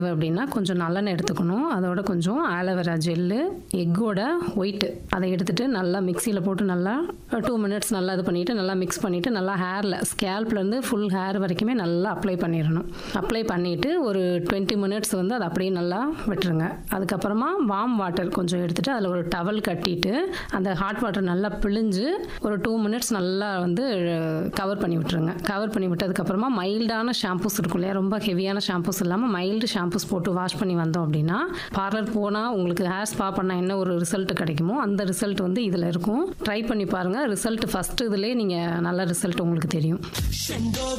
அப்படின்னா கொஞ்சம் நல்லெண்ணெய் எடுத்துக்கணும் அதோட கொஞ்சம் ஆலோவேரா ஜெல்லு எக்கோட ஒயிட்டு அதை எடுத்துட்டு நல்லா மிக்சியில் போட்டு நல்லா டூ மினிட்ஸ் நல்லா இது பண்ணிவிட்டு நல்லா மிக்ஸ் பண்ணிவிட்டு நல்லா ஹேரில் ஸ்கேல்ப்லேருந்து ஃபுல் ஹேர் வரைக்குமே நல்லா அப்ளை பண்ணிடணும் அப்ளை பண்ணிவிட்டு ஒரு டுவெண்ட்டி மினிட்ஸ் வந்து அதை அப்படியே நல்லா விட்டுருங்க அதுக்கப்புறமா வார்ம் வாட்டர் கொஞ்சம் எடுத்துகிட்டு அதில் ஒரு டவல் கட்டிட்டு அந்த ஹாட் வாட்டர் நல்லா பிழிஞ்சு ஒரு டூ மினிட்ஸ் நல்லா வந்து கவர் பண்ணி விட்டுருங்க கவர் பண்ணி விட்டதுக்கப்புறமா மைல்டான ஷாம்பூஸ் இருக்கும் இல்லையா ரொம்ப ஹெவியான ஷாம்பூஸ் இல்லாமல் மைல்டு ஷாம்பூஸ் போட்டு வாஷ் பண்ணி வந்தோம் அப்படின்னா பார்லர் போனால் உங்களுக்கு ஹேர் ஸ்பா பண்ணால் என்ன ஒரு ரிசல்ட் கிடைக்குமோ அந்த ரிசல்ட் வந்து இதில் இருக்கும் ட்ரை பண்ணி பாருங்கள் ரிசல்ட் ஃபஸ்ட்டு இதுலேயே நீங்கள் நல்ல ரிசல்ட் உங்களுக்கு தெரியும் Sendo